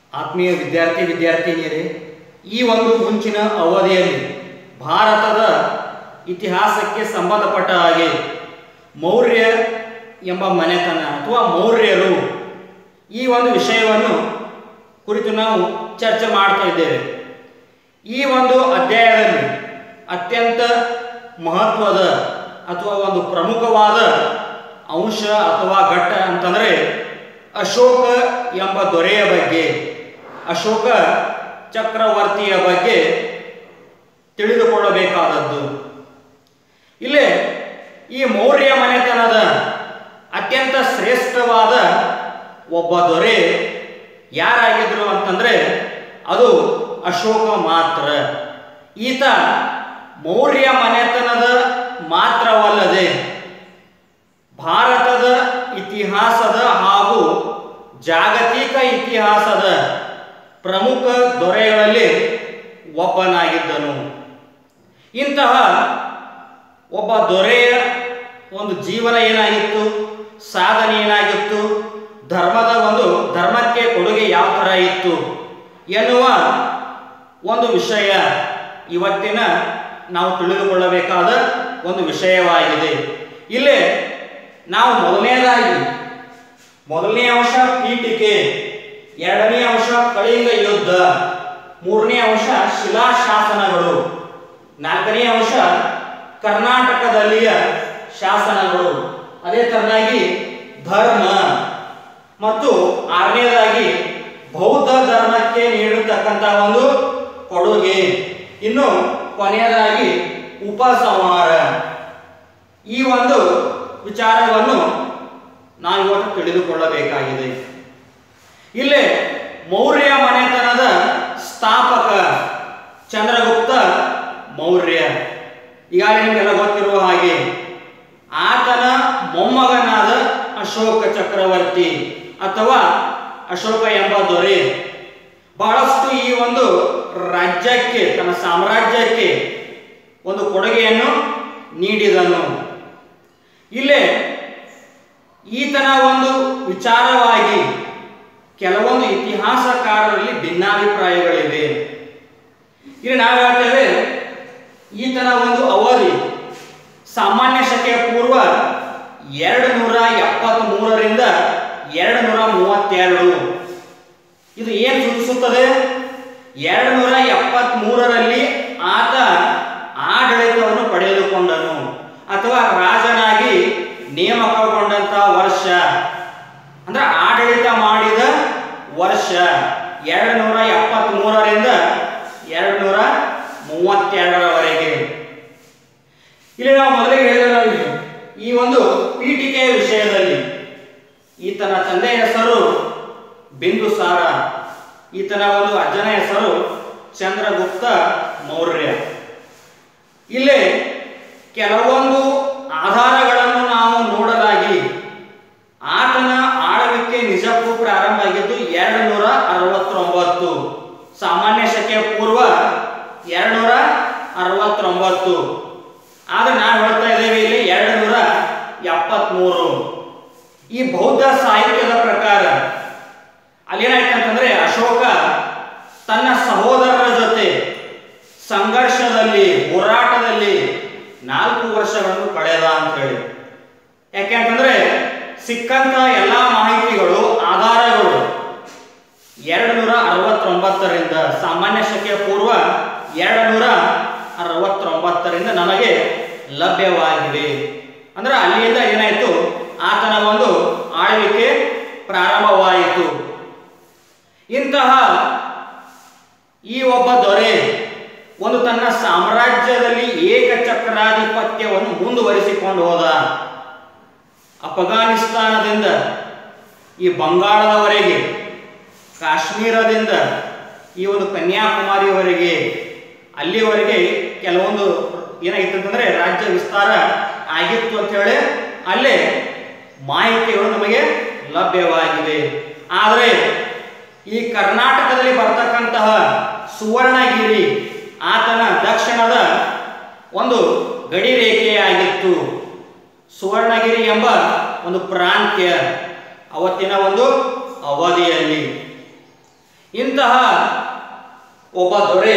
ಆತ್ಮೀಯ ವಿದ್ಯಾರ್ಥಿ ವಿದ್ಯಾರ್ಥಿನಿಯರೇ ಈ ಒಂದು ಮುಂಚಿನ ಅವಧಿಯಲ್ಲಿ ಭಾರತದ ಇತಿಹಾಸಕ್ಕೆ ಸಂಬಂಧಪಟ್ಟ ಹಾಗೆ ಮೌರ್ಯ ಎಂಬ ಮನೆತನ ಅಥವಾ ಮೌರ್ಯರು ಈ ಒಂದು ವಿಷಯವನ್ನು ಕುರಿತು ನಾವು ಚರ್ಚೆ ಮಾಡ್ತಾ ಇದ್ದೇವೆ ಈ ಒಂದು ಅಧ್ಯಾಯದಲ್ಲಿ ಅತ್ಯಂತ ಮಹತ್ವದ ಅಥವಾ ಒಂದು ಪ್ರಮುಖವಾದ ಅಂಶ ಅಥವಾ ಘಟ್ಟ ಅಂತಂದರೆ ಅಶೋಕ ಎಂಬ ದೊರೆಯ ಬಗ್ಗೆ ಅಶೋಕ ಚಕ್ರವರ್ತಿಯ ಬಗ್ಗೆ ತಿಳಿದುಕೊಳ್ಳಬೇಕಾದದ್ದು ಇಲ್ಲೇ ಈ ಮೌರ್ಯ ಮನೆತನದ ಅತ್ಯಂತ ಶ್ರೇಷ್ಠವಾದ ಒಬ್ಬ ದೊರೆ ಯಾರಾಗಿದ್ರು ಅಂತಂದ್ರೆ ಅದು ಅಶೋಕ ಮಾತ್ರ ಈತ ಮೌರ್ಯ ಮನೆತನದ ಮಾತ್ರವಲ್ಲದೆ ಭಾರತದ ಇತಿಹಾಸದ ಹಾಗೂ ಜಾಗತಿಕ ಇತಿಹಾಸದ ಪ್ರಮುಖ ದೊರೆಗಳಲ್ಲಿ ಒಬ್ಬನಾಗಿದ್ದನು ಇಂತಹ ಒಬ್ಬ ದೊರೆಯ ಒಂದು ಜೀವನ ಏನಾಗಿತ್ತು ಸಾಧನೆ ಏನಾಗಿತ್ತು ಧರ್ಮದ ಒಂದು ಧರ್ಮಕ್ಕೆ ಕೊಡುಗೆ ಯಾವ ಥರ ಇತ್ತು ಎನ್ನುವ ಒಂದು ವಿಷಯ ಇವತ್ತಿನ ನಾವು ತಿಳಿದುಕೊಳ್ಳಬೇಕಾದ ಒಂದು ವಿಷಯವಾಗಿದೆ ಇಲ್ಲೇ ನಾವು ಮೊದಲನೇದಾಗಿ ಮೊದಲನೇ ಅಂಶ ಪೀಠಿಕೆ ಎರಡನೇ ಅಂಶ ಕಳಿಂಗ ಯುದ್ಧ ಮೂರನೇ ಅಂಶ ಶಿಲಾಶಾಸನಗಳು ನಾಲ್ಕನೇ ಅಂಶ ಕರ್ನಾಟಕದಲ್ಲಿಯ ಶಾಸನಗಳು ಅದೇ ತರನಾಗಿ ಧರ್ಮ ಮತ್ತು ಆರನೇದಾಗಿ ಬೌದ್ಧ ಧರ್ಮಕ್ಕೆ ನೀಡಿರ್ತಕ್ಕಂಥ ಒಂದು ಕೊಡುಗೆ ಇನ್ನು ಕೊನೆಯದಾಗಿ ಉಪಸಂಹಾರ ಈ ಒಂದು ವಿಚಾರವನ್ನು ನಾವು ಇವತ್ತು ತಿಳಿದುಕೊಳ್ಳಬೇಕಾಗಿದೆ ಇಲ್ಲೇ ಮೌರ್ಯ ಮನೆತನದ ಸ್ಥಾಪಕ ಚಂದ್ರಗುಪ್ತ ಮೌರ್ಯ ಈಗಾಗಲೇ ನಿಮಗೆಲ್ಲ ಗೊತ್ತಿರುವ ಹಾಗೆ ಆತನ ಮೊಮ್ಮಗನಾದ ಅಶೋಕ ಚಕ್ರವರ್ತಿ ಅಥವಾ ಅಶೋಕ ಎಂಬ ದೊರೆ ಬಹಳಷ್ಟು ಈ ಒಂದು ರಾಜ್ಯಕ್ಕೆ ತನ್ನ ಸಾಮ್ರಾಜ್ಯಕ್ಕೆ ಒಂದು ಕೊಡುಗೆಯನ್ನು ನೀಡಿದನು ಇಲ್ಲೇ ಈತನ ಒಂದು ವಿಚಾರವಾಗಿ ಕೆಲವೊಂದು ಇತಿಹಾಸಕಾರರಲ್ಲಿ ಭಿನ್ನಾಭಿಪ್ರಾಯಗಳಿವೆ ಇಲ್ಲಿ ನಾವು ಹೇಳ್ತೇವೆ ಈತನ ಒಂದು ಅವಧಿ ಸಾಮಾನ್ಯ ಶಕೆಯ ಪೂರ್ವ ಎರಡು ನೂರ ಎಪ್ಪತ್ತ್ ಮೂರರಿಂದ ಎರಡು ನೂರ ಮೂವತ್ತೆರಡು ಇದು ಏನು ಸೂಚಿಸುತ್ತದೆ ಎರಡು ನೂರ ಎಪ್ಪತ್ತ್ ಮೂರರಲ್ಲಿ ಆತ ಆಡಳಿತವನ್ನು ಪಡೆದುಕೊಂಡನು ಅಥವಾ ರಾಜನಾಗಿ ನೇಮಕಗೊಂಡಂತ ವರ್ಷ ಅಂದ್ರೆ ಆಡಳಿತ ಮಾಡಿದ ವರ್ಷ ಎರಡು ನೂರ ಎಪ್ಪತ್ತ್ ಮೂರರಿಂದ ಎರಡು ನೂರ ಮೂವತ್ತೆರಡರವರೆಗೆ ಇಲ್ಲಿ ನಾವು ಮೊದಲಿಗೆ ಹೇಳಿದ ಈ ಒಂದು ಪೀಠಿಕೆಯ ವಿಷಯದಲ್ಲಿ ಈತನ ತಂದೆಯ ಹೆಸರು ಬಿಂದುಸಾರ ಈತನ ಒಂದು ಅಜ್ಜನ ಹೆಸರು ಚಂದ್ರಗುಪ್ತ ಮೌರ್ಯ ಇಲ್ಲಿ ಕೆಲವೊಂದು ಆಧಾರಗಳನ್ನು ನಾವು ನೋಡಲಾಗಿ ಆತನ ಆಳ್ವಿಕೆ ನಿಜಕ್ಕೂ ಪ್ರಾರಂಭ ಆಗಿದ್ದು ಎರಡು ನೂರ ಅರವತ್ತೊಂಬತ್ತು ಸಾಮಾನ್ಯ ಶಕೆಯ ಪೂರ್ವ ಎರಡು ನೂರ ಅರವತ್ತೊಂಬತ್ತು ಆದ್ರೆ ನಾವು ಹೇಳ್ತಾ ಇದ್ದೇವೆ ಇಲ್ಲಿ ಎರಡು ನೂರ ಎಪ್ಪತ್ಮೂರು ಈ ಬೌದ್ಧ ಸಾಹಿತ್ಯದ ಪ್ರಕಾರ ಅಲ್ಲೇನಾಯ್ತು ಅಂತಂದ್ರೆ ಅಶೋಕ ತನ್ನ ಸಹೋದರರ ಜೊತೆ ಸಂಘರ್ಷದಲ್ಲಿ ಹೋರಾಟದಲ್ಲಿ ನಾಲ್ಕು ವರ್ಷಗಳನ್ನು ಕಳೆದ ಅಂತ ಹೇಳಿ ಯಾಕೆ ಅಂತಂದ್ರೆ ಸಿಕ್ಕಂತ ಎಲ್ಲ ಮಾಹಿತಿಗಳು ಆಧಾರಗಳು ಎರಡು ನೂರ ಅರವತ್ತೊಂಬತ್ತರಿಂದ ಸಾಮಾನ್ಯ ಶಕೆಯ ಪೂರ್ವ ಎರಡು ನೂರ ಅರವತ್ತೊಂಬತ್ತರಿಂದ ನಮಗೆ ಲಭ್ಯವಾಗಿವೆ ಅಂದ್ರೆ ಅಲ್ಲಿಂದ ಏನಾಯಿತು ಆತನ ಒಂದು ಆಳ್ವಿಕೆ ಪ್ರಾರಂಭವಾಯಿತು ಇಂತಹ ಈ ಒಬ್ಬ ದೊರೆ ಒಂದು ತನ್ನ ಸಾಮ್ರಾಜ್ಯದಲ್ಲಿ ಏಕಚಕ್ರಾಧಿಪತ್ಯವನ್ನು ಮುಂದುವರಿಸಿಕೊಂಡು ಹೋದ ಅಫಘಾನಿಸ್ತಾನದಿಂದ ಈ ಬಂಗಾಳದವರೆಗೆ ಕಾಶ್ಮೀರದಿಂದ ಈ ಒಂದು ಕನ್ಯಾಕುಮಾರಿಯವರೆಗೆ ಅಲ್ಲಿವರೆಗೆ ಕೆಲವೊಂದು ಏನಾಗಿತ್ತು ಅಂತಂದ್ರೆ ರಾಜ್ಯ ವಿಸ್ತಾರ ಆಗಿತ್ತು ಅಂತ ಹೇಳಿ ಅಲ್ಲೇ ಮಾಹಿತಿಗಳು ನಮಗೆ ಲಭ್ಯವಾಗಿವೆ ಆದರೆ ಈ ಕರ್ನಾಟಕದಲ್ಲಿ ಬರ್ತಕ್ಕಂತಹ ಸುವರ್ಣಗಿರಿ ಆತನ ದಕ್ಷಿಣದ ಒಂದು ಗಡಿ ರೇಖೆಯಾಗಿತ್ತು ಸುವರ್ಣಗಿರಿ ಎಂಬ ಒಂದು ಪ್ರಾಂತ್ಯ ಅವತ್ತಿನ ಒಂದು ಅವಧಿಯಲ್ಲಿ ಇಂತಹ ಒಬ್ಬ ದೊರೆ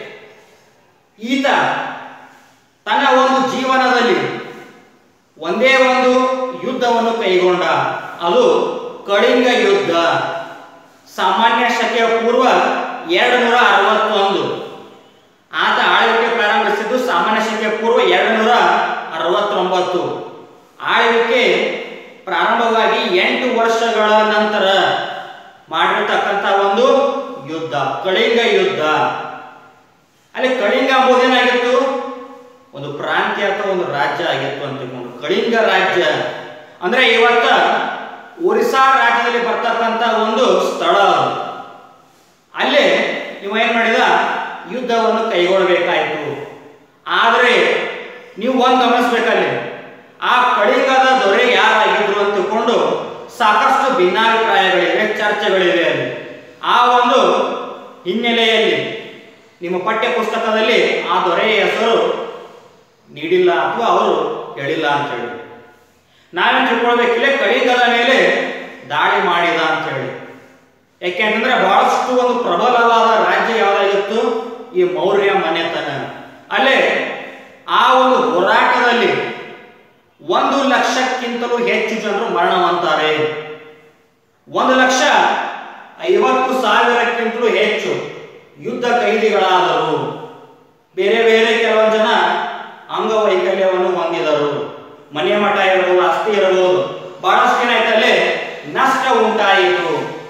ಈತ ತನ್ನ ಒಂದು ಜೀವನದಲ್ಲಿ ಒಂದೇ ಒಂದು ಯುದ್ಧವನ್ನು ಕೈಗೊಂಡ ಅದು ಕಳಿಂಗ ಯುದ್ಧ ಸಾಮಾನ್ಯ ಶಕೆಯ ಪೂರ್ವ ಎರಡು ನೂರ ಅರವತ್ತೊಂದು ಆತ ಆಳ್ವಿಕೆ ಪ್ರಾರಂಭಿಸಿದ್ದು ಸಾಮಾನ್ಯ ಶಕೆಯ ಪೂರ್ವ ಎರಡು ನೂರ ಅರವತ್ತೊಂಬತ್ತು ಆಳ್ವಿಕೆ ಪ್ರಾರಂಭವಾಗಿ ಎಂಟು ವರ್ಷಗಳ ನಂತರ ಮಾಡಿರ್ತಕ್ಕಂಥ ಒಂದು ಯುದ್ಧ ಕಳಿಂಗ ಯುದ್ಧ ಅಲ್ಲಿ ಕಳಿಂಗ ಎಂಬುದೇನಾಗಿತ್ತು ಒಂದು ಪ್ರಾಂತ್ಯ ಅಥವಾ ಒಂದು ರಾಜ್ಯ ಆಗಿತ್ತು ಅಂತ ತಿಳ್ಕೊಂಡು ಕಳಿಂಗ ರಾಜ್ಯ ಅಂದ್ರೆ ಇವತ್ತ ಒರಿಸ್ಸಾ ರಾಜ್ಯದಲ್ಲಿ ಬರ್ತಕ್ಕಂಥ ಒಂದು ಸ್ಥಳ ಅದು. ಅಲ್ಲೇ ಇವ ಏನ್ ಮಾಡಿದ ಯುದ್ಧವನ್ನು ಕೈಗೊಳ್ಳಬೇಕಾಯಿತು ಆದರೆ ನೀವು ಒಂದು ಗಮನಿಸ್ಬೇಕಲ್ಲಿ ಆ ಕಳಿಂಗದ ದೊರೆ ಯಾರಾಗಿದ್ರು ಅಂತ ತಿಳ್ಕೊಂಡು ಸಾಕಷ್ಟು ಭಿನ್ನಾಭಿಪ್ರಾಯಗಳಿವೆ ಚರ್ಚೆಗಳಿವೆ ಅಲ್ಲಿ ಆ ಒಂದು ಹಿನ್ನೆಲೆಯಲ್ಲಿ ನಿಮ್ಮ ಪಠ್ಯ ಪುಸ್ತಕದಲ್ಲಿ ಆ ದೊರೆಯ ಹೆಸರು ನೀಡಿಲ್ಲ ಅಥವಾ ಅವರು ಹೇಳಿಲ್ಲ ಅಂತ ಹೇಳಿ ನಾವೇನು ತಿಳ್ಕೊಳ್ಬೇಕಿಲ್ಲ ಕಳಿಂಗದ ಮೇಲೆ ದಾಳಿ ಮಾಡಿದ ಅಂತ ಹೇಳಿ ಯಾಕೆಂತಂದ್ರೆ ಬಹಳಷ್ಟು ಒಂದು ಪ್ರಬಲವಾದ ರಾಜ್ಯ ಯಾವ್ದಾಗಿತ್ತು ಈ ಮೌರ್ಯ ಮನೆತನ ಅಲ್ಲೇ ಆ ಒಂದು ಹೋರಾಟದಲ್ಲಿ ಒಂದು ಲಕ್ಷಕ್ಕಿಂತಲೂ ಹೆಚ್ಚು ಜನರು ಮರಣವಂತಾರೆ ಒಂದು ಲಕ್ಷ ಐವತ್ತು ಸಾವಿರಕ್ಕಿಂತಲೂ ಹೆಚ್ಚು ಯುದ್ಧ ಕೈದಿಗಳಾದರು ಬೇರೆ ಬೇರೆ ಕೆಲವೊಂದು ಜನ ಅಂಗವೈಕಲ್ಯವನ್ನು ಹೊಂದಿದರು ಮನೆ ಮಠ ಇರಬಹುದು ಆಸ್ತಿ ಇರಬಹುದು ಬಹಳಷ್ಟು ಏನಾಯ್ತಲ್ಲಿ ನಷ್ಟ ಉಂಟಾಯಿತು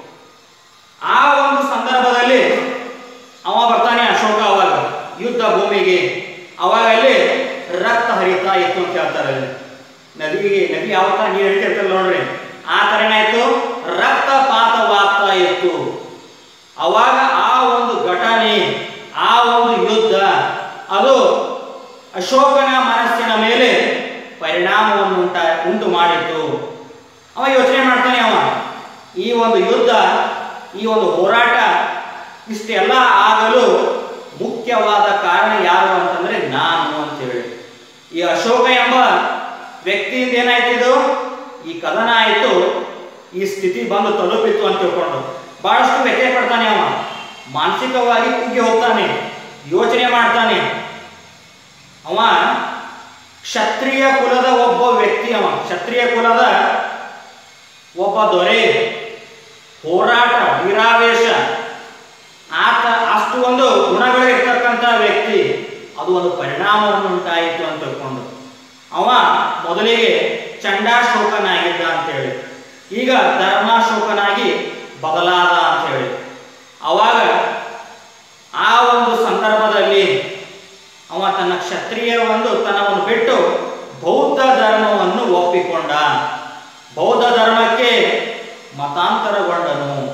ಆ ಒಂದು ಸಂದರ್ಭದಲ್ಲಿ ಅವ ಬರ್ತಾನೆ ಅಶೋಕ ಅವಾಗ ಯುದ್ಧ ಭೂಮಿಗೆ ಅವಾಗ ಅಲ್ಲಿ ರಕ್ತ ಹರಿತಾ ಇತ್ತು ಅಂತ ಹೇಳ್ತಾರೆ ಅಲ್ಲಿ. ನದಿಗೆ ನದಿ ಯಾವ ತರ ನೀರು ಹರಿತಿರ್ತಲ್ಲ ನೋಡ್ರಿ ಆ ತರ ಏನಾಯ್ತು ರಕ್ತಪಾತವಾಗ್ತಾ ಇತ್ತು ಅವಾಗ ಆ ಒಂದು ಘಟನೆ ಆ ಒಂದು ಯುದ್ಧ ಅದು ಅಶೋಕನ ಮನಸ್ಸಿನ ಮೇಲೆ ಪರಿಣಾಮವನ್ನು ಉಂಟ ಉಂಟು ಮಾಡಿತ್ತು ಅವ ಯೋಚನೆ ಮಾಡ್ತಾನೆ ಅವ ಈ ಒಂದು ಯುದ್ಧ ಈ ಒಂದು ಹೋರಾಟ ಇಷ್ಟೆಲ್ಲ ಆಗಲು ಮುಖ್ಯವಾದ ಕಾರಣ ಯಾರು ಅಂತಂದ್ರೆ ನಾನು ಅಂತೇಳಿ ಈ ಅಶೋಕ ಎಂಬ ವ್ಯಕ್ತಿಯಿಂದ ಏನಾಯ್ತು ಇದು ಈ ಕದನ ಆಯಿತು ಈ ಸ್ಥಿತಿ ಬಂದು ತಲುಪಿತ್ತು ಅಂತ ತಿಳ್ಕೊಂಡು ಬಹಳಷ್ಟು ವ್ಯತ್ಯಯ ಪಡ್ತಾನೆ ಅವ ಮಾನಸಿಕವಾಗಿ ಕುಗ್ಗಿ ಹೋಗ್ತಾನೆ ಯೋಚನೆ ಮಾಡ್ತಾನೆ ಅವ ಕ್ಷತ್ರಿಯ ಕುಲದ ಒಬ್ಬ ವ್ಯಕ್ತಿ ಅವ ಕ್ಷತ್ರಿಯ ಕುಲದ ಒಬ್ಬ ದೊರೆ ಹೋರಾಟ ವೀರಾವೇಶ ಆತ ಅಷ್ಟು ಒಂದು ಗುಣಗಳು ಇರ್ತಕ್ಕಂಥ ವ್ಯಕ್ತಿ ಅದು ಒಂದು ಪರಿಣಾಮವನ್ನು ಉಂಟಾಯಿತು ಅಂತ ತಿಳ್ಕೊಂಡು ಅವ ಮೊದಲಿಗೆ ಚಂಡಾಶೋಕನಾಗಿದ್ದ ಅಂತೇಳಿ ಈಗ ಧರ್ಮಾಶೋಕನಾಗಿ ಬದಲಾದ ಅಂತೇಳಿ ಅವಾಗ ಆ ಒಂದು ಸಂದರ್ಭದಲ್ಲಿ ಅವ ತನ್ನ ಕ್ಷತ್ರಿಯ ಒಂದು ತನ್ನವನ್ನು ಬಿಟ್ಟು ಬೌದ್ಧ ಧರ್ಮವನ್ನು ಒಪ್ಪಿಕೊಂಡ ಬೌದ್ಧ ಧರ್ಮಕ್ಕೆ ಮತಾಂತರಗೊಂಡನು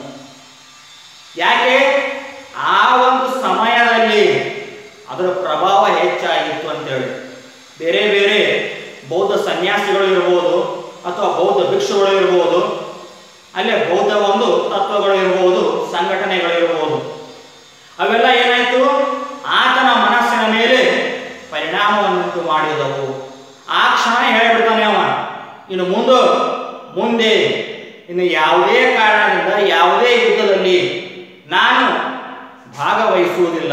ಯಾಕೆ ಆ ಒಂದು ಸಮಯದಲ್ಲಿ ಅದರ ಪ್ರಭಾವ ಹೆಚ್ಚಾಗಿತ್ತು ಅಂತೇಳಿ ಬೇರೆ ಬೇರೆ ಬೌದ್ಧ ಸನ್ಯಾಸಿಗಳು ಇರ್ಬೋದು ಅಥವಾ ಬೌದ್ಧ ಭಿಕ್ಷುಗಳು ಇರ್ಬೋದು ಅಲ್ಲೇ ಬೌದ್ಧ ಒಂದು ತತ್ವಗಳು ಇರ್ಬೋದು ಸಂಘಟನೆಗಳಿರ್ಬೋದು ಅವೆಲ್ಲ ಏನಾಯ್ತು ಆತನ ಮನಸ್ಸಿನ ಮೇಲೆ ಪರಿಣಾಮವನ್ನುಂಟು ಮಾಡಿದವು ಆ ಕ್ಷಣ ಹೇಳಿಬಿಡ್ತಾನೆ ಅವ ಇನ್ನು ಮುಂದೆ ಮುಂದೆ ಇನ್ನು ಯಾವುದೇ ಕಾರಣದಿಂದ ಯಾವುದೇ ಯುದ್ಧದಲ್ಲಿ ನಾನು ಭಾಗವಹಿಸುವುದಿಲ್ಲ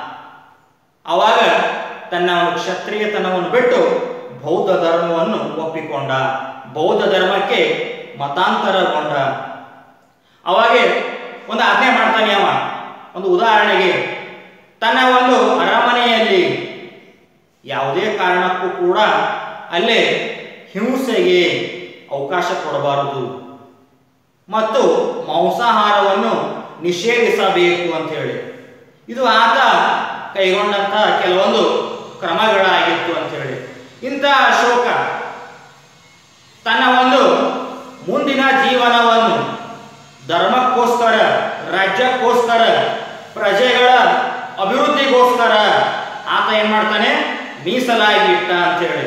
ಅವಾಗ ತನ್ನ ಒಂದು ಕ್ಷತ್ರಿಯತನವನ್ನು ಬಿಟ್ಟು ಬೌದ್ಧ ಧರ್ಮವನ್ನು ಒಪ್ಪಿಕೊಂಡ ಬೌದ್ಧ ಧರ್ಮಕ್ಕೆ ಮತಾಂತರಗೊಂಡ ಅವಾಗೆ ಒಂದು ಆಜ್ಞೆ ಮಾಡ್ತಾನೆ ಅವ ಒಂದು ಉದಾಹರಣೆಗೆ ತನ್ನ ಒಂದು ಅರಮನೆಯಲ್ಲಿ ಯಾವುದೇ ಕಾರಣಕ್ಕೂ ಕೂಡ ಅಲ್ಲೇ ಹಿಂಸೆಗೆ ಅವಕಾಶ ಕೊಡಬಾರದು ಮತ್ತು ಮಾಂಸಾಹಾರವನ್ನು ನಿಷೇಧಿಸಬೇಕು ಅಂತ ಹೇಳಿ ಇದು ಆತ ಕೈಗೊಂಡಂತ ಕೆಲವೊಂದು ಕ್ರಮಗಳಾಗಿತ್ತು ಅಂತ ಹೇಳಿ ಇಂಥ ಅಶೋಕ ತನ್ನ ಒಂದು ಮುಂದಿನ ಜೀವನವನ್ನು ಧರ್ಮಕ್ಕೋಸ್ಕರ ರಾಜ್ಯಕ್ಕೋಸ್ಕರ ಪ್ರಜೆಗಳ ಅಭಿವೃದ್ಧಿಗೋಸ್ಕರ ಆತ ಏನ್ ಮಾಡ್ತಾನೆ ಮೀಸಲಾಗಿ ಇಟ್ಟ ಅಂತೇಳಿ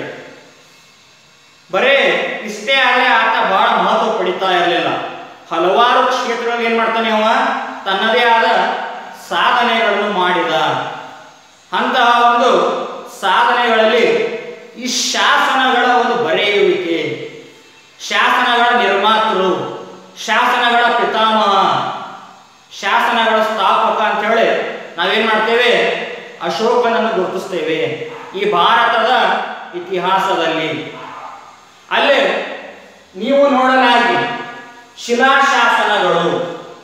ಬರೇ ಇಷ್ಟೇ ಆದರೆ ಆತ ಬಹಳ ಮಹತ್ವ ಪಡಿತಾ ಇರಲಿಲ್ಲ ಹಲವಾರು ಕ್ಷೇತ್ರಗಳಲ್ಲಿ ಏನ್ ಮಾಡ್ತಾನೆ ಅವ ತನ್ನದೇ ಆದ ಸಾಧನೆಗಳನ್ನು ಮಾಡಿದ ಅಂತಹ ಒಂದು ಸಾಧನೆಗಳಲ್ಲಿ ಈ ಶಾಸನಗಳ ಒಂದು ಬರೆಯುವಿಕೆ ಶಾಸನಗಳ ನಿರ್ಮಾತೃ ಶಾಸನಗಳ ಪಿತಾಮಹ ಶಾಸನಗಳ ಅಶೋಕನನ್ನು ಗುರುತಿಸ್ತೇವೆ ಈ ಭಾರತದ ಇತಿಹಾಸದಲ್ಲಿ ಅಲ್ಲೇ ನೀವು ನೋಡಲಾಗಿ ಶಿಲಾಶಾಸನಗಳು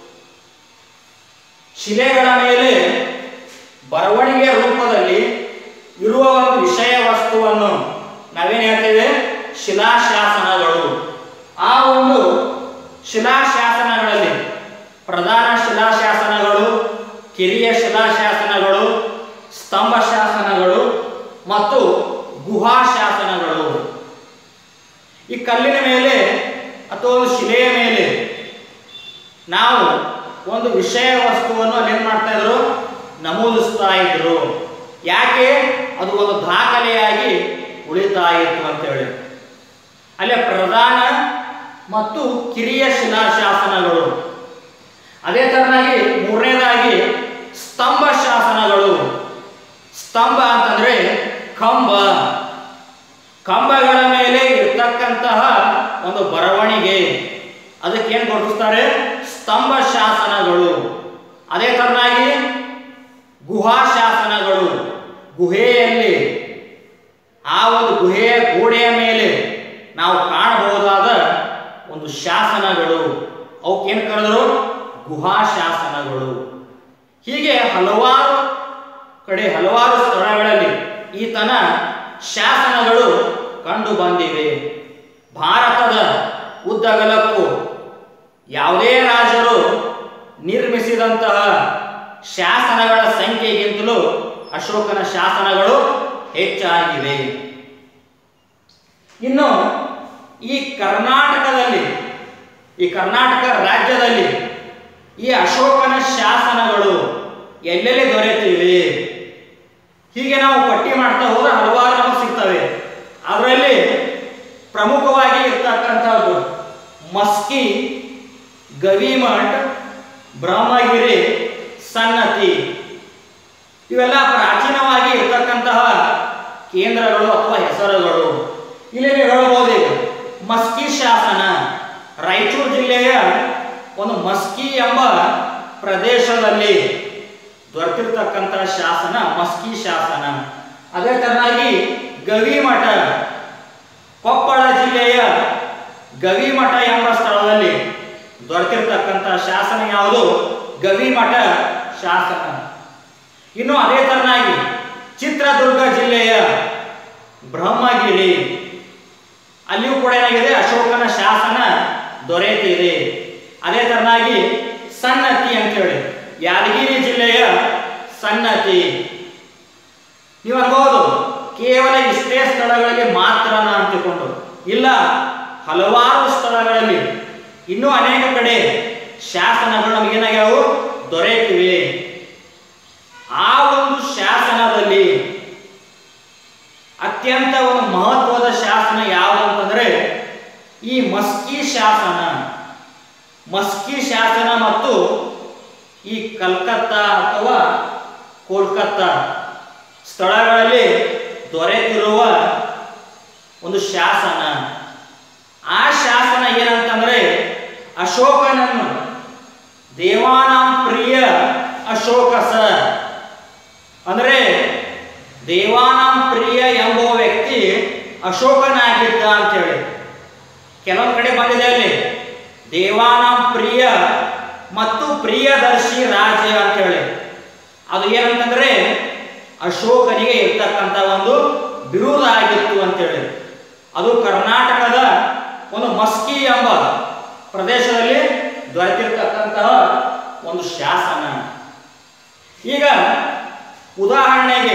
ಶಿಲೆಗಳ ಮೇಲೆ ಬರವಣಿಗೆ ರೂಪದಲ್ಲಿ ಇರುವ ಒಂದು ವಿಷಯ ವಸ್ತುವನ್ನು ನಾವೇನು ಹೇಳ್ತೇವೆ ಶಿಲಾಶಾಸನಗಳು ಆ ಒಂದು ಶಿಲಾಶಾಸನಗಳಲ್ಲಿ ಪ್ರಧಾನ ಶಿಲಾಶಾಸನಗಳು ಕಿರಿಯ ಶಿಲಾಶಾಸನಗಳು ಸ್ತಂಭ ಶಾಸನಗಳು ಮತ್ತು ಗುಹಾ ಶಾಸನಗಳು ಈ ಕಲ್ಲಿನ ಮೇಲೆ ಅಥವಾ ಒಂದು ಶಿಲೆಯ ಮೇಲೆ ನಾವು ಒಂದು ವಿಷಯ ವಸ್ತುವನ್ನು ಅಲ್ಲಿ ಏನ್ ಮಾಡ್ತಾ ಇದ್ರು ನಮೂದಿಸ್ತಾ ಇದ್ರು ಯಾಕೆ ಅದು ಒಂದು ದಾಖಲೆಯಾಗಿ ಉಳಿತಾ ಇತ್ತು ಅಂತೇಳಿ ಅಲ್ಲೇ ಪ್ರಧಾನ ಮತ್ತು ಕಿರಿಯ ಶಿಲಾಶಾಸನಗಳು ಅದೇ ತರನಾಗಿ ಮೂರನೇದಾಗಿ ಸ್ತಂಭ ಶಾಸನಗಳು ಸ್ತಂಭ ಅಂತಂದ್ರೆ ಕಂಬ ಕಂಬಗಳ ಮೇಲೆ ಇರ್ತಕ್ಕಂತಹ ಒಂದು ಬರವಣಿಗೆ ಅದಕ್ಕೇನು ಗುರುತಿಸ್ತಾರೆ ಸ್ತಂಭ ಶಾಸನಗಳು ಅದೇ ತರನಾಗಿ ಗುಹಾ ಶಾಸನಗಳು ಗುಹೆಯಲ್ಲಿ ಆ ಒಂದು ಗುಹೆಯ ಗೋಡೆಯ ಮೇಲೆ ನಾವು ಕಾಣಬಹುದಾದ ಒಂದು ಶಾಸನಗಳು ಅವಕ್ಕೇನು ಕರೆದರು ಗುಹಾ ಶಾಸನಗಳು ಹೀಗೆ ಹಲವಾರು ಕಡೆ ಹಲವಾರು ಸ್ಥಳಗಳಲ್ಲಿ ಈತನ ಶಾಸನಗಳು ಕಂಡು ಬಂದಿವೆ ಭಾರತದ ಉದ್ದಗಲಕ್ಕೂ ಯಾವುದೇ ರಾಜರು ನಿರ್ಮಿಸಿದಂತಹ ಶಾಸನಗಳ ಸಂಖ್ಯೆಗಿಂತಲೂ ಅಶೋಕನ ಶಾಸನಗಳು ಹೆಚ್ಚಾಗಿವೆ ಇನ್ನು ಈ ಕರ್ನಾಟಕದಲ್ಲಿ ಈ ಕರ್ನಾಟಕ ರಾಜ್ಯದಲ್ಲಿ ಈ ಅಶೋಕನ ಶಾಸನಗಳು ಎಲ್ಲೆಲ್ಲಿ ದೊರೆತಿವೆ ಹೀಗೆ ನಾವು ಪಟ್ಟಿ ಮಾಡ್ತಾ ಹೋದ್ರೆ ಹಲವಾರು ನಮಗೆ ಸಿಗ್ತವೆ ಅದರಲ್ಲಿ ಪ್ರಮುಖವಾಗಿ ಇರ್ತಕ್ಕಂಥದ್ದು ಮಸ್ಕಿ ಗವಿಮಠ್ ಬ್ರಹ್ಮಗಿರಿ ಸನ್ನತಿ ಇವೆಲ್ಲ ಪ್ರಾಚೀನವಾಗಿ ಇರ್ತಕ್ಕಂತಹ ಕೇಂದ್ರಗಳು ಅಥವಾ ಹೆಸರುಗಳು ಇಲ್ಲಿ ನೀವು ಹೇಳ್ಬೋದು ಈಗ ಮಸ್ಕಿ ಶಾಸನ ರಾಯಚೂರು ಜಿಲ್ಲೆಯ ಒಂದು ಮಸ್ಕಿ ಎಂಬ ಪ್ರದೇಶದಲ್ಲಿ ದೊರೆತಿರ್ತಕ್ಕಂತಹ ಶಾಸನ ಮಸ್ಕಿ ಶಾಸನ ಅದೇ ತರನಾಗಿ ಗವಿಮಠ ಕೊಪ್ಪಳ ಜಿಲ್ಲೆಯ ಗವಿಮಠ ಎಂಬ ಸ್ಥಳದಲ್ಲಿ ದೊರೆತಿರ್ತಕ್ಕಂಥ ಶಾಸನ ಯಾವುದು ಗವಿಮಠ ಶಾಸನ ಇನ್ನು ಅದೇ ತರನಾಗಿ ಚಿತ್ರದುರ್ಗ ಜಿಲ್ಲೆಯ ಬ್ರಹ್ಮಗಿರಿ ಅಲ್ಲಿಯೂ ಕೂಡ ಏನಾಗಿದೆ ಅಶೋಕನ ಶಾಸನ ದೊರೆತಿದೆ ಅದೇ ತರನಾಗಿ ಸನ್ನತಿ ಅಂತೇಳಿ ಯಾದಗಿರಿ ಜಿಲ್ಲೆಯ ಸನ್ನತಿ ನೀವು ಅನ್ಬಹುದು ಕೇವಲ ಇಷ್ಟೇ ಸ್ಥಳಗಳಲ್ಲಿ ಮಾತ್ರ ಅಂತಿಕೊಂಡು ಇಲ್ಲ ಹಲವಾರು ಸ್ಥಳಗಳಲ್ಲಿ ಇನ್ನೂ ಅನೇಕ ಕಡೆ ಶಾಸನಗಳು ನಮಗೇನಾಗ್ಯಾವು ದೊರೆತಿವೆ ಆ ಒಂದು ಶಾಸನದಲ್ಲಿ ಅತ್ಯಂತ ಒಂದು ಮಹತ್ವದ ಶಾಸನ ಯಾವುದು ಅಂತಂದ್ರೆ ಈ ಮಸ್ಕಿ ಶಾಸನ ಮಸ್ಕಿ ಶಾಸನ ಮತ್ತು ಈ ಕಲ್ಕತ್ತಾ ಅಥವಾ ಕೋಲ್ಕತ್ತಾ ಸ್ಥಳಗಳಲ್ಲಿ ದೊರೆತಿರುವ ಒಂದು ಶಾಸನ ಆ ಶಾಸನ ಏನಂತಂದ್ರೆ ಅಶೋಕನನ್ನು ದೇವಾನಾಂ ಪ್ರಿಯ ಅಶೋಕ ಸ ಅಂದ್ರೆ ದೇವಾನಾಂ ಪ್ರಿಯ ಎಂಬ ವ್ಯಕ್ತಿ ಅಶೋಕನಾಗಿದ್ದ ಅಂತೇಳಿ ಕೆಲವೊಂದು ಕಡೆ ಬಂದಿದೆ ಅಲ್ಲಿ ದೇವಾನಾಂ ಪ್ರಿಯ ಮತ್ತು ಪ್ರಿಯದರ್ಶಿ ರಾಜ ಅಂತೇಳಿ ಅದು ಏನಂತಂದ್ರೆ ಅಶೋಕನಿಗೆ ಇರ್ತಕ್ಕಂಥ ಒಂದು ಬಿರುದ ಆಗಿತ್ತು ಅಂತೇಳಿ ಅದು ಕರ್ನಾಟಕದ ಒಂದು ಮಸ್ಕಿ ಎಂಬ ಪ್ರದೇಶದಲ್ಲಿ ದೊರೆತಿರ್ತಕ್ಕಂತಹ ಒಂದು ಶಾಸನ ಈಗ ಉದಾಹರಣೆಗೆ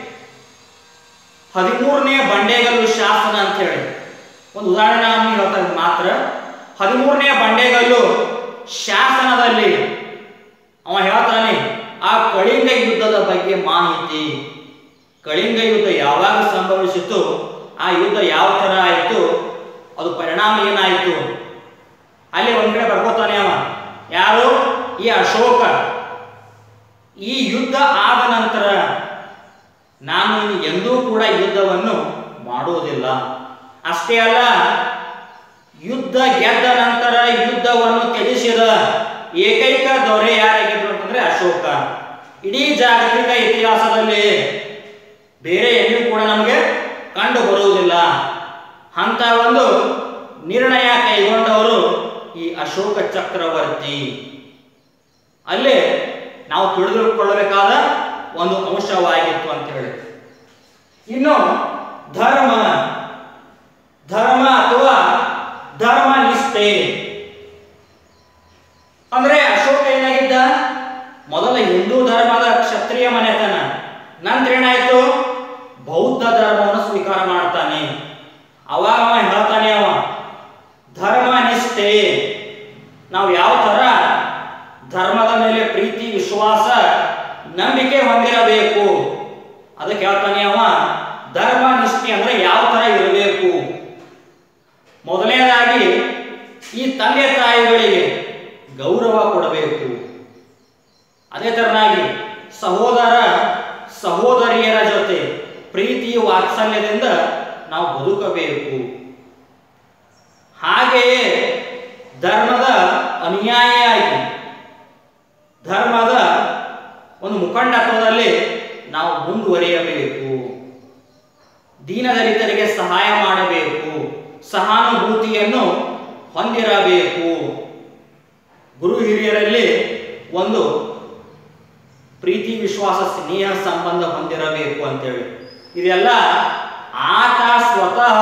ಹದಿಮೂರನೇ ಬಂಡೆಗಲ್ಲು ಶಾಸನ ಅಂತ ಹೇಳಿ ಒಂದು ಉದಾಹರಣೆ ನಾನು ಹೇಳ್ತಾ ಇದ್ದೀನಿ ಮಾತ್ರ ಹದಿಮೂರನೇ ಬಂಡೆಗಲ್ಲು ಶಾಸನದಲ್ಲಿ ಅವ ಹೇಳ್ತಾನೆ ಆ ಕಳಿಂಗ ಯುದ್ಧದ ಬಗ್ಗೆ ಮಾಹಿತಿ ಕಳಿಂಗ ಯುದ್ಧ ಯಾವಾಗ ಸಂಭವಿಸಿತು ಆ ಯುದ್ಧ ಯಾವ ತರ ಆಯಿತು ಅದು ಪರಿಣಾಮ ಏನಾಯಿತು ಅಲ್ಲಿ ಒಂದ್ ಕಡೆ ಬರ್ಕೋತಾನೆ ಅವ ಯಾರು ಈ ಅಶೋಕ ಈ ಯುದ್ಧ ಆದ ನಂತರ ನಾನು ಇನ್ನು ಎಂದೂ ಕೂಡ ಯುದ್ಧವನ್ನು ಮಾಡುವುದಿಲ್ಲ ಅಷ್ಟೇ ಅಲ್ಲ ಯುದ್ಧ ಗೆದ್ದ ನಂತರ ಯುದ್ಧವನ್ನು ತ್ಯಜಿಸಿದ ಏಕೈಕ ದೊರೆ ಯಾರಾಗಿದ್ರು ಅಂತಂದ್ರೆ ಅಶೋಕ ಇಡೀ ಜಾಗತಿಕ ಇತಿಹಾಸದಲ್ಲಿ ಬೇರೆ ಎಲ್ಲಿಯೂ ಕೂಡ ನಮಗೆ ಕಂಡು ಬರುವುದಿಲ್ಲ ಅಂತ ಒಂದು ನಿರ್ಣಯ ಕೈಗೊಂಡವರು ಈ ಅಶೋಕ ಚಕ್ರವರ್ತಿ ಅಲ್ಲೇ ನಾವು ತಿಳಿದುಕೊಳ್ಳಬೇಕಾದ ಒಂದು ಅಂಶವಾಗಿತ್ತು ಅಂತ ಹೇಳಿ ಇನ್ನು ಧರ್ಮ ಧರ್ಮ ಅಥವಾ ಧರ್ಮ ನಿಷ್ಠೆ ಅಂದ್ರೆ ಅಶೋಕ ಏನಾಗಿದ್ದ ಮೊದಲ ಹಿಂದೂ ಧರ್ಮದ ಕ್ಷತ್ರಿಯ ಮನೆತನ ನಂತರ ಏನಾಯ್ತು ಬೌದ್ಧ ಧರ್ಮವನ್ನು ಸ್ವೀಕಾರ ಮಾಡ್ತಾನೆ ಅವಾಗ ಅವ ಹೇಳ್ತಾನೆ ಅವ ಧರ್ಮ ನಿಷ್ಠೆ ನಾವು ಯಾವ ತರ ಧರ್ಮದ ಮೇಲೆ ಪ್ರೀತಿ ವಿಶ್ವಾಸ ನಂಬಿಕೆ ಹೊಂದಿರಬೇಕು ಅದಕ್ಕೆ ಹೇಳ್ತಾನೆ ಅವ ಧರ್ಮ ನಿಷ್ಠೆ ಅಂದ್ರೆ ಯಾವ ತರ ಇರಬೇಕು ಮೊದಲನೇದಾಗಿ ಈ ತಂದೆ ತಾಯಿಗಳಿಗೆ ಗೌರವ ಕೊಡಬೇಕು ಅದೇ ತರನಾಗಿ ಸಹೋದರ ಸಹೋದರಿಯರ ಜೊತೆ ಪ್ರೀತಿ ವಾತ್ಸಲ್ಯದಿಂದ ನಾವು ಬದುಕಬೇಕು ಹಾಗೆಯೇ ಧರ್ಮದ ಅನುಯಾಯಿಯಾಗಿ ಧರ್ಮದ ಒಂದು ಮುಖಂಡತ್ವದಲ್ಲಿ ನಾವು ಮುಂದುವರಿಯಬೇಕು ದೀನದಲಿತರಿಗೆ ಸಹಾಯ ಮಾಡಬೇಕು ಸಹಾನುಭೂತಿಯನ್ನು ಹೊಂದಿರಬೇಕು ಗುರು ಹಿರಿಯರಲ್ಲಿ ಒಂದು ಪ್ರೀತಿ ವಿಶ್ವಾಸ ಸ್ನೇಹ ಸಂಬಂಧ ಹೊಂದಿರಬೇಕು ಅಂತೇಳಿ ಇದೆಲ್ಲ ಆತ ಸ್ವತಃ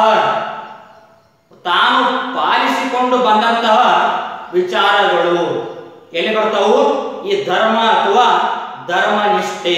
ತಾನು ಪಾಲಿಸಿಕೊಂಡು ಬಂದಂತಹ ವಿಚಾರಗಳು ಎಲ್ಲಿ ಬರ್ತಾವು ಈ ಧರ್ಮ ಅಥವಾ ಧರ್ಮ ನಿಷ್ಠೆ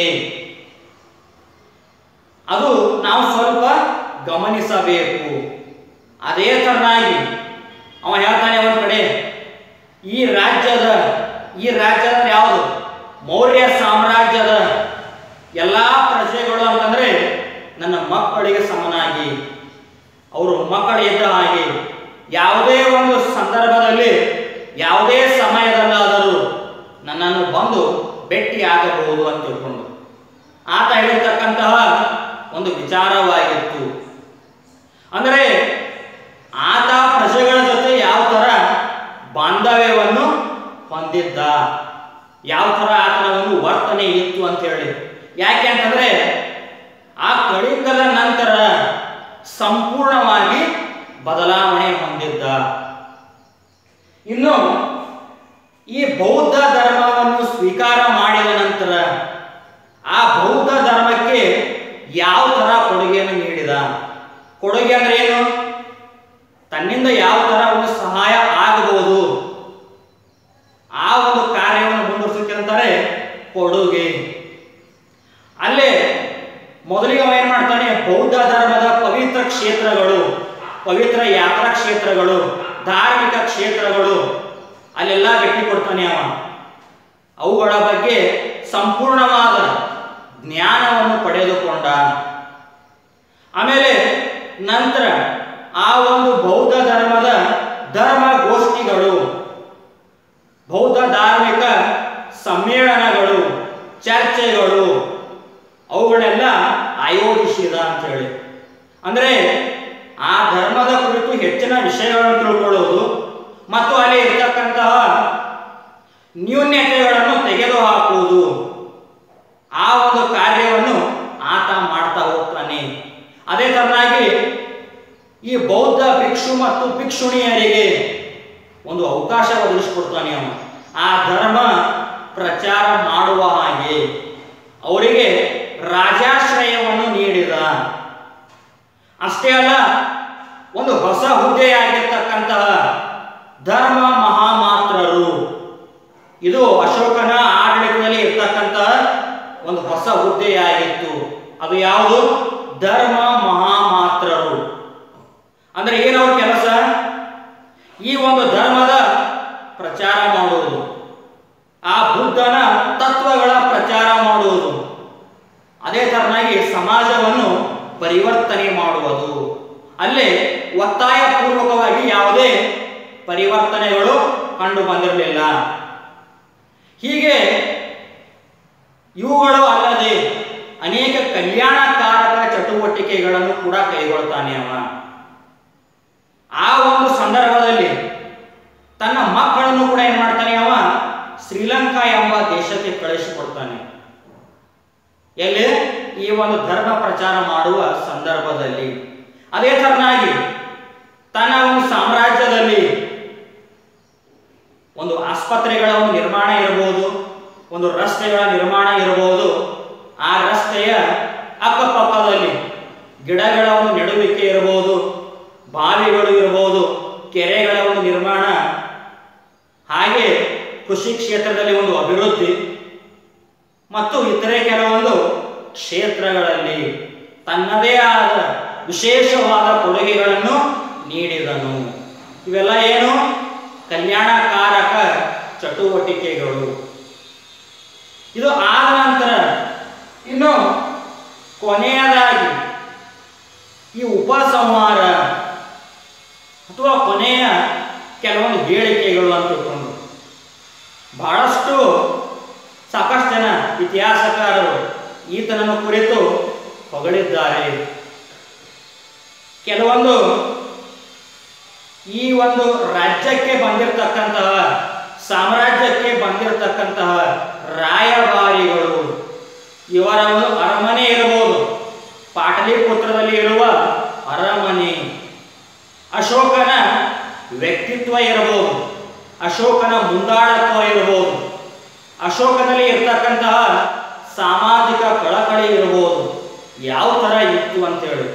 ಅದು ನಾವು ಸ್ವಲ್ಪ ಗಮನಿಸಬೇಕು ಅದೇ ತರನಾಗಿ ಅವ ಹೇಳ್ತಾನೆ ಒಂದ್ ಕಡೆ ಈ ರಾಜ್ಯದ ಈ ರಾಜ್ಯದ ಯಾವುದು ಮೌರ್ಯ ಸಾಮ್ರಾಜ್ಯದ ಎಲ್ಲಾ ಪ್ರಜೆಗಳು ಅಂತಂದ್ರೆ ನನ್ನ ಮಕ್ಕಳಿಗೆ ಸಮನಾಗಿ ಅವರು ಮಕ್ಕಳು ಇದ್ದ ಹಾಗೆ ಯಾವುದೇ ಒಂದು ಸಂದರ್ಭದಲ್ಲಿ ಯಾವುದೇ ಸಮಯದಲ್ಲಾದರೂ ನನ್ನನ್ನು ಬಂದು ಭೇಟಿಯಾಗಬಹುದು ಅಂತ ತಿಳ್ಕೊಂಡು ಆತ ಹೇಳಿರ್ತಕ್ಕಂತಹ ಒಂದು ವಿಚಾರವಾಗಿತ್ತು ಅಂದರೆ ಆತ ಪ್ರಜೆಗಳ ಜೊತೆ ಯಾವ ತರ ಬಾಂಧವ್ಯವನ್ನು ಹೊಂದಿದ್ದ ಯಾವ ತರ ಆತನ ಒಂದು ವರ್ತನೆ ಇತ್ತು ಅಂತ ಹೇಳಿ ಯಾಕೆ ಅಂತಂದ್ರೆ ಆ ಕಳಿಂಗದ ನಂತರ ಸಂಪೂರ್ಣವಾಗಿ ಬದಲಾವಣೆ ಹೊಂದಿದ್ದ ಇನ್ನು ಈ ಬೌದ್ಧ ಧರ್ಮವನ್ನು ಸ್ವೀಕಾರ ಮಾಡಿದ ನಂತರ ಆ ಬೌದ್ಧ ಧರ್ಮಕ್ಕೆ ಯಾವ ತರ ಕೊಡುಗೆಯನ್ನು ನೀಡಿದ ಕೊಡುಗೆ ಅಂದ್ರೆ ಏನು ತನ್ನಿಂದ ಯಾವ ತರ ಒಂದು ಸಹಾಯ ಆಗಬಹುದು ಆ ಒಂದು ಕಾರ್ಯವನ್ನು ಮುಂದುವರಿಸಲಿಕ್ಕೆ ಅಂತಾರೆ ಕೊಡುಗೆ ಅಲ್ಲೇ ಮೊದಲಿಗೆ ಅವ ಏನ್ ಮಾಡ್ತಾನೆ ಬೌದ್ಧ ಧರ್ಮದ ಪವಿತ್ರ ಕ್ಷೇತ್ರಗಳು ಪವಿತ್ರ ಯಾತ್ರಾ ಕ್ಷೇತ್ರಗಳು ಧಾರ್ಮಿಕ ಕ್ಷೇತ್ರಗಳು ಅಲ್ಲೆಲ್ಲ ಭೇಟಿ ಕೊಡ್ತಾನೆ ಅವ ಅವುಗಳ ಬಗ್ಗೆ ಸಂಪೂರ್ಣವಾದ ಜ್ಞಾನವನ್ನು ಪಡೆದುಕೊಂಡ ಆಮೇಲೆ ನಂತರ ಆ ಒಂದು ಬೌದ್ಧ ಧರ್ಮದ ಧರ್ಮ ಗೋಷ್ಠಿಗಳು ಬೌದ್ಧ ಧಾರ್ಮಿಕ ಸಮ್ಮೇಳನಗಳು ಚರ್ಚೆಗಳು ಅವುಗಳನ್ನೆಲ್ಲ ಆಯೋಜಿಸಿದ ಅಂತ ಹೇಳಿ ಅಂದ್ರೆ ಆ ಧರ್ಮದ ಕುರಿತು ಹೆಚ್ಚಿನ ವಿಷಯಗಳನ್ನು ತಿಳ್ಕೊಳ್ಳೋದು ಮತ್ತು ಅಲ್ಲಿ ಇರ್ತಕ್ಕಂತಹ ನ್ಯೂನ್ಯತೆಗಳನ್ನು ತೆಗೆದುಹಾಕುವುದು ಆ ಒಂದು ಕಾರ್ಯವನ್ನು ಆತ ಮಾಡ್ತಾ ಹೋಗ್ತಾನೆ ಅದೇ ತರನಾಗಿ ಈ ಬೌದ್ಧ ಭಿಕ್ಷು ಮತ್ತು ಭಿಕ್ಷುಣಿಯರಿಗೆ ಒಂದು ಅವಕಾಶ ಒದಗಿಸ್ಕೊಡ್ತಾನೆ ಅವನು ಆ ಧರ್ಮ ಪ್ರಚಾರ ಮಾಡುವ ಹಾಗೆ ಅವರಿಗೆ ರಾಜಾಶ್ರಯವನ್ನು ನೀಡಿದ ಅಷ್ಟೇ ಅಲ್ಲ ಒಂದು ಹೊಸ ಹುದ್ದೆಯಾಗಿರ್ತಕ್ಕಂತಹ ಧರ್ಮ ಮಹಾಮಾತ್ರರು ಇದು ಅಶೋಕನ ಆಡಳಿತದಲ್ಲಿ ಇರ್ತಕ್ಕಂತಹ ಒಂದು ಹೊಸ ಹುದ್ದೆಯಾಗಿತ್ತು ಅದು ಯಾವುದು ಧರ್ಮ ಮಹಾಮಾತ್ರರು ಅಂದ್ರೆ ಏನವ್ರ ಕೆಲಸ ಈ ಒಂದು ಧರ್ಮದ ಪ್ರಚಾರ ಮಾಡುವುದು ಆ ಬುದ್ಧನ ತತ್ವಗಳ ಪ್ರಚಾರ ಮಾಡುವುದು ಅದೇ ತರನಾಗಿ ಸಮಾಜವನ್ನು ಪರಿವರ್ತನೆ ಮಾಡುವುದು ಅಲ್ಲೇ ಒತ್ತಾಯ ಪೂರ್ವಕವಾಗಿ ಯಾವುದೇ ಪರಿವರ್ತನೆಗಳು ಕಂಡು ಬಂದಿರಲಿಲ್ಲ ಹೀಗೆ ಇವುಗಳು ಅಲ್ಲದೆ ಅನೇಕ ಕಲ್ಯಾಣಕಾರಕ ಚಟುವಟಿಕೆಗಳನ್ನು ಕೂಡ ಕೈಗೊಳ್ತಾನೆ ಅವ ಆ ಒಂದು ಸಂದರ್ಭದಲ್ಲಿ ತನ್ನ ಮಕ್ಕಳನ್ನು ಕೂಡ ಏನ್ ಮಾಡ್ತಾನೆ ಅವ ಶ್ರೀಲಂಕಾ ಎಂಬ ದೇಶಕ್ಕೆ ಕಳಿಸಿಕೊಡ್ತಾನೆ ಒಂದು ಧರ್ಮ ಪ್ರಚಾರ ಮಾಡುವ ಸಂದರ್ಭದಲ್ಲಿ ಅದೇ ತರನಾಗಿ ತನ್ನ ಒಂದು ಸಾಮ್ರಾಜ್ಯದಲ್ಲಿ ಒಂದು ಆಸ್ಪತ್ರೆಗಳ ಒಂದು ನಿರ್ಮಾಣ ಇರಬಹುದು ಒಂದು ರಸ್ತೆಗಳ ನಿರ್ಮಾಣ ಇರಬಹುದು ಆ ರಸ್ತೆಯ ಅಕ್ಕಪಕ್ಕದಲ್ಲಿ ಗಿಡಗಳ ಒಂದು ನೆಡುವಿಕೆ ಇರಬಹುದು ಬಾವಿಗಳು ಇರಬಹುದು ಕೆರೆಗಳ ಒಂದು ನಿರ್ಮಾಣ ಹಾಗೆ ಕೃಷಿ ಕ್ಷೇತ್ರದಲ್ಲಿ ಒಂದು ಅಭಿವೃದ್ಧಿ ಮತ್ತು ಇತರೆ ಕೆಲವೊಂದು ಕ್ಷೇತ್ರಗಳಲ್ಲಿ ತನ್ನದೇ ಆದ ವಿಶೇಷವಾದ ಕೊಡುಗೆಗಳನ್ನು ನೀಡಿದನು ಇವೆಲ್ಲ ಏನು ಕಲ್ಯಾಣಕಾರಕ ಚಟುವಟಿಕೆಗಳು ಇದು ಆದ ನಂತರ ಇನ್ನು ಕೊನೆಯದಾಗಿ ಈ ಉಪಸಂಹಾರ ಅಥವಾ ಕೊನೆಯ ಕೆಲವೊಂದು ಹೇಳಿಕೆಗಳು ಅಂತ ತಿಳ್ಕೊಂಡು ಬಹಳಷ್ಟು ಸಾಕಷ್ಟು ಜನ ಇತಿಹಾಸಕಾರರು ಈತನನ್ನು ಕುರಿತು ಹೊಗಳಿದ್ದಾರೆ ಕೆಲವೊಂದು ಈ ಒಂದು ರಾಜ್ಯಕ್ಕೆ ಬಂದಿರತಕ್ಕಂತಹ ಸಾಮ್ರಾಜ್ಯಕ್ಕೆ ಬಂದಿರತಕ್ಕಂತಹ ರಾಯಭಾರಿಗಳು ಇವರ ಒಂದು ಅರಮನೆ ಇರಬಹುದು ಪಾಟಲಿಪುತ್ರದಲ್ಲಿ ಇರುವ ಅರಮನೆ ಅಶೋಕನ ವ್ಯಕ್ತಿತ್ವ ಇರಬಹುದು ಅಶೋಕನ ಮುಂದಾಳತ್ವ ಇರಬಹುದು ಅಶೋಕನಲ್ಲಿ ಇರ್ತಕ್ಕಂತಹ ಸಾಮಾಜಿಕ ಕಳಕಳಿ ಇರಬಹುದು ಯಾವ ತರ ಇತ್ತು ಅಂತೇಳಿ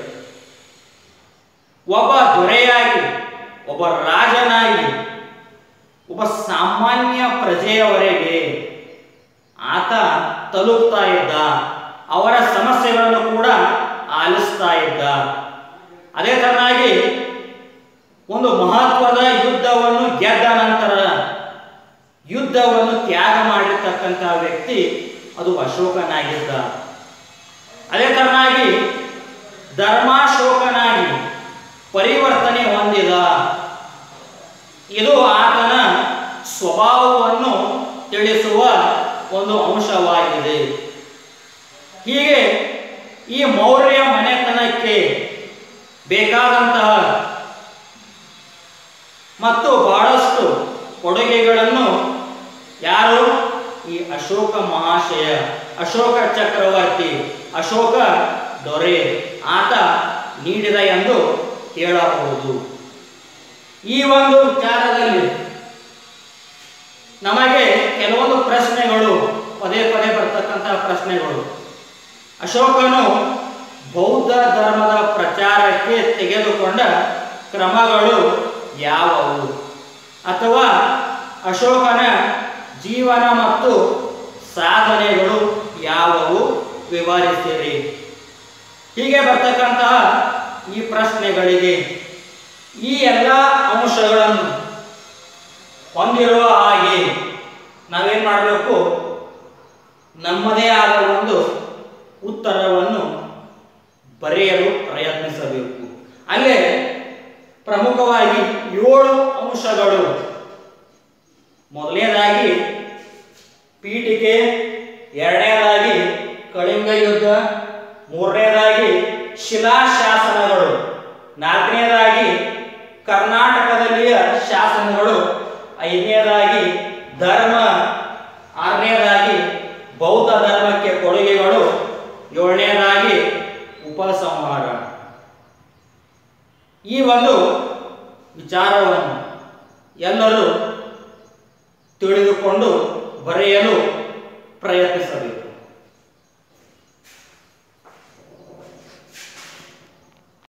ಒಬ್ಬ ದೊರೆಯಾಗಿ ಒಬ್ಬ ರಾಜನಾಗಿ ಒಬ್ಬ ಸಾಮಾನ್ಯ ಪ್ರಜೆಯವರೆಗೆ ಆತ ತಲುಪ್ತಾ ಇದ್ದ ಅವರ ಸಮಸ್ಯೆಗಳನ್ನು ಕೂಡ ಆಲಿಸ್ತಾ ಇದ್ದ ಅದೇ ತರನಾಗಿ ಒಂದು ಮಹತ್ವದ ಯುದ್ಧವನ್ನು ಗೆದ್ದ ನಂತರ ಯುದ್ಧವನ್ನು ತ್ಯಾಗ ಮಾಡಿರ್ತಕ್ಕಂತಹ ವ್ಯಕ್ತಿ ಅದು ಅಶೋಕನಾಗಿದ್ದ ಅದೇ ತರನಾಗಿ ಧರ್ಮಾಶೋಕನಾಗಿ ಪರಿವರ್ತನೆ ಹೊಂದಿದ ಇದು ಆತನ ಸ್ವಭಾವವನ್ನು ತಿಳಿಸುವ ಒಂದು ಅಂಶವಾಗಿದೆ ಹೀಗೆ ಈ ಮೌರ್ಯ ಮನೆತನಕ್ಕೆ ಬೇಕಾದಂತಹ ಮತ್ತು ಬಹಳಷ್ಟು ಕೊಡುಗೆಗಳನ್ನು ಯಾರು ಈ ಅಶೋಕ ಮಹಾಶಯ ಅಶೋಕ ಚಕ್ರವರ್ತಿ ಅಶೋಕ ದೊರೆ ಆತ ನೀಡಿದ ಎಂದು ಹೇಳಬಹುದು ಈ ಒಂದು ವಿಚಾರದಲ್ಲಿ ನಮಗೆ ಕೆಲವೊಂದು ಪ್ರಶ್ನೆಗಳು ಪದೇ ಪದೇ ಬರ್ತಕ್ಕಂತಹ ಪ್ರಶ್ನೆಗಳು ಅಶೋಕನು ಬೌದ್ಧ ಧರ್ಮದ ಪ್ರಚಾರಕ್ಕೆ ತೆಗೆದುಕೊಂಡ ಕ್ರಮಗಳು ಯಾವುವು ಅಥವಾ ಅಶೋಕನ ಜೀವನ ಮತ್ತು ಸಾಧನೆಗಳು ಯಾವುವು ವಿವರಿಸಿರಿ ಹೀಗೆ ಬರ್ತಕ್ಕಂತಹ ಈ ಪ್ರಶ್ನೆಗಳಿಗೆ ಈ ಎಲ್ಲ ಅಂಶಗಳನ್ನು ಹೊಂದಿರುವ ಹಾಗೆ ನಾವೇನು ಮಾಡಬೇಕು ನಮ್ಮದೇ ಆದ ಒಂದು ಉತ್ತರವನ್ನು ಬರೆಯಲು ಪ್ರಯತ್ನಿಸಬೇಕು ಅಲ್ಲೇ ಪ್ರಮುಖವಾಗಿ ಏಳು ಅಂಶಗಳು ಮೊದಲನೇದಾಗಿ ಪೀಠಿಕೆ ಎರಡನೇದಾಗಿ ಕಳಿಂಗ ಯುದ್ಧ ಮೂರನೇದಾಗಿ ಶಿಲಾಶಾಸನಗಳು ನಾಲ್ಕನೇದಾಗಿ ಕರ್ನಾಟಕದಲ್ಲಿಯ ಶಾಸನಗಳು ಐದನೇದಾಗಿ ಧರ್ಮ ಆರನೇದಾಗಿ ಬೌದ್ಧ ಧರ್ಮಕ್ಕೆ ಕೊಡುಗೆಗಳು ಏಳನೇದಾಗಿ ಉಪಸಂಹಾರ ಈ ಒಂದು ವಿಚಾರವನ್ನು ಎಲ್ಲರೂ ತಿಳಿದುಕೊಂಡು ಬರೆಯಲು ಪ್ರಯತ್ನಿಸಬೇಕು